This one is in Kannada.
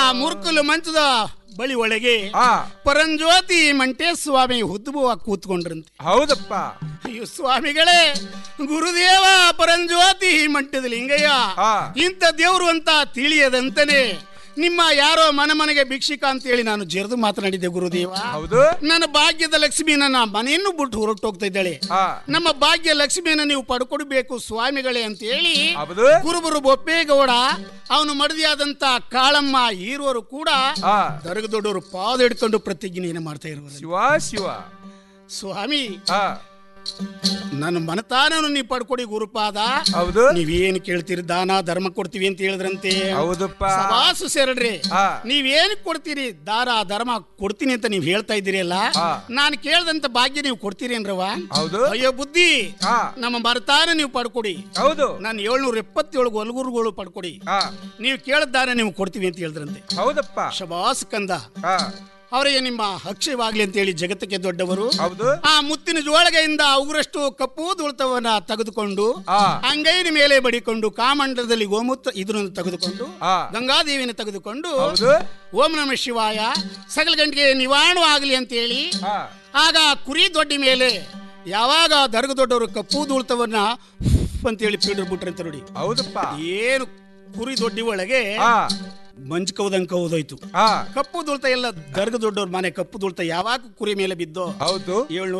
ಮುರುಕಲು ಮಂಚದ ಬಳಿ ಒಳಗೆ ಆ ಪರಂಜ್ಯೋತಿ ಮಂಟೇ ಸ್ವಾಮಿ ಹುದ್ದುಬುವ ಕೂತ್ಕೊಂಡ್ರಂತೆ ಹೌದಪ್ಪ ಅಯ್ಯೋ ಸ್ವಾಮಿಗಳೇ ಗುರುದೇವ ಪರಂಜ್ಯೋತಿ ಮಂಟದ ಲಿಂಗಯ್ಯ ಆ ಇಂಥ ದೇವ್ರು ಅಂತ ತಿಳಿಯದಂತನೇ ನಿಮ್ಮ ಯಾರೋ ಮನೆ ಮನೆಗೆ ಭಿಕ್ಷಿಕ ಅಂತೇಳಿ ನಾನು ಜೆರೆದು ಮಾತನಾಡಿದ್ದೆ ಗುರುದೇವ ಹೌದು ನನ್ನ ಭಾಗ್ಯದ ಲಕ್ಷ್ಮಿ ನನ್ನ ಮನೆಯನ್ನು ಬಿಟ್ಟು ಹೊರಟೋಗ್ತಾ ಇದ್ದಾಳೆ ಆ ನಮ್ಮ ಭಾಗ್ಯ ಲಕ್ಷ್ಮಿಯನ್ನು ನೀವು ಪಡ್ಕೊಡ್ಬೇಕು ಸ್ವಾಮಿಗಳೇ ಅಂತ ಹೇಳಿ ಹೌದು ಕುರುಬರು ಬೊಪ್ಪೇಗೌಡ ಅವನು ಮಡದಿಯಾದಂತ ಕಾಳಮ್ಮ ಈರುವರು ಕೂಡ ಆ ದೊರಗ ದೊಡ್ಡವರು ಪಾದ ಹಿಡ್ಕೊಂಡು ಪ್ರತಿಜ್ಞೆಯನ್ನು ಮಾಡ್ತಾ ಇರುವರು ಶಿವ ಶಿವ ಸ್ವಾಮಿ ಆ ನನ್ನ ಮನತಾನನು ನೀವು ಪಡ್ಕೊಡಿ ಗುರುಪಾದ ಹೌದು ನೀವೇನು ಕೇಳ್ತೀರಿ ದಾನ ಧರ್ಮ ಕೊಡ್ತೀವಿ ಅಂತ ಹೇಳಿದ್ರಂತೆ ಹೌದಪ್ಪ ಸವಾಸು ಸೇರಡ್ರಿ ಆ ನೀವೇನ್ ಕೊಡ್ತೀರಿ ದಾರ ಧರ್ಮ ಕೊಡ್ತೀನಿ ಅಂತ ನೀವು ಹೇಳ್ತಾ ಇದ್ದೀರಲ್ಲ ಆ. ನಾನು ಕೇಳ್ದಂತ ಭಾಗ್ಯ ನೀವು ಕೊಡ್ತೀರಿ ಏನ್ರವ ಹೌದು ಅಯ್ಯೋ ಬುದ್ಧಿ ಆ ನಮ್ಮ ಮರತಾನ ನೀವು ಪಡ್ಕೊಡಿ ಹೌದು ನಾನು ಏಳ್ನೂರ ಎಪ್ಪತ್ತೇಳು ಒಲಗುರುಗಳು ಪಡ್ಕೊಡಿ ಆ ನೀವು ಕೇಳಿದ್ದಾನೆ ನೀವು ಕೊಡ್ತೀವಿ ಅಂತ ಹೇಳಿದ್ರಂತೆ ಹೌದಪ್ಪ ಶಬಾಸ್ ಕಂದ ಆ ಅವರಿಗೆ ನಿಮ್ಮ ಅಕ್ಷಯವಾಗ್ಲಿ ಅಂತ ಹೇಳಿ ಜಗತ್ತಕ್ಕೆ ದೊಡ್ಡವರು ಹೌದು ಆ ಮುತ್ತಿನ ಜೋಳಗೆಯಿಂದ ಉಗುರಷ್ಟು ಕಪ್ಪು ದುಳ್ತವನ್ನ ತೆಗೆದುಕೊಂಡು ಆ ಅಂಗೈನ ಮೇಲೆ ಬಡಿಕೊಂಡು ಕಾಮಂಡಲದಲ್ಲಿ ಗೋಮೂತ್ರ ಇದನ್ನು ತೆಗೆದುಕೊಂಡು ಆ ಗಂಗಾದೇವಿನ ತೆಗೆದುಕೊಂಡು ಹೌದು ಓಂ ನಮ ಶಿವಾಯ ಸಕಲ ಗಂಟೆಗೆ ನಿವಾರಣವಾಗಲಿ ಅಂತೇಳಿ ಆ ಆಗ ಕುರಿ ದೊಡ್ಡಿ ಮೇಲೆ ಯಾವಾಗ ದರ್ಗ ದೊಡ್ಡವರು ಕಪ್ಪು ದುಳ್ತವನ್ನ ಹುಫ್ ಅಂತೇಳಿ ಪೀಡರ್ ಬಿಟ್ರಂತ ನೋಡಿ ಹೌದಪ್ಪ ಏನು ಕುರಿ ದೊಡ್ಡಿ ಒಳಗೆ ಆ ಮಂಜು ಕೌದಂಕ ಕೌದೋಯ್ತು ಆ ಕಪ್ಪು ದುಳ್ತ ಎಲ್ಲ ದರ್ಗ ದೊಡ್ಡವ್ರ ಮನೆ ಕಪ್ಪು ದುಳ್ತ ಯಾವಾಗ ಕುರಿ ಮೇಲೆ ಬಿದ್ದೋ ಹೌದು ಏಳ್ನೂರ